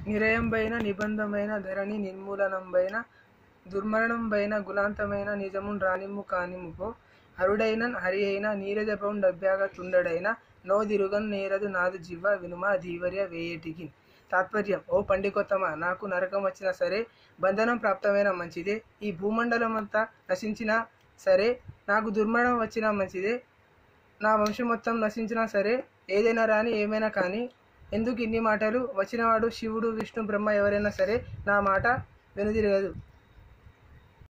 నిరయంబైన నిబంధమైన ధరణి నిర్మూలనంబైన దుర్మరణంబైన గులాంతమైన నిజమున్ రానిమ్ము కానిమ్ముపో హరుడైనన్ హరి అయిన నీరజపం డబ్బ్యాగా తుండడైన నో దిరుగన్ నేరదు నాదు జివ్వ వినుమ ధీవర్య వేయేటికి తాత్పర్యం ఓ పండికొత్తమ నాకు నరకం వచ్చినా సరే బంధనం ప్రాప్తమైన మంచిదే ఈ భూమండలం అంతా నశించినా సరే నాకు దుర్మరణం వచ్చినా మంచిదే నా వంశం మొత్తం నశించినా సరే ఏదైనా రాని ఏమైనా కానీ ఎందుకు ఇన్ని మాటలు వచ్చినవాడు శివుడు విష్ణు బ్రహ్మ ఎవరైనా సరే నా మాట వెనుదిరగదు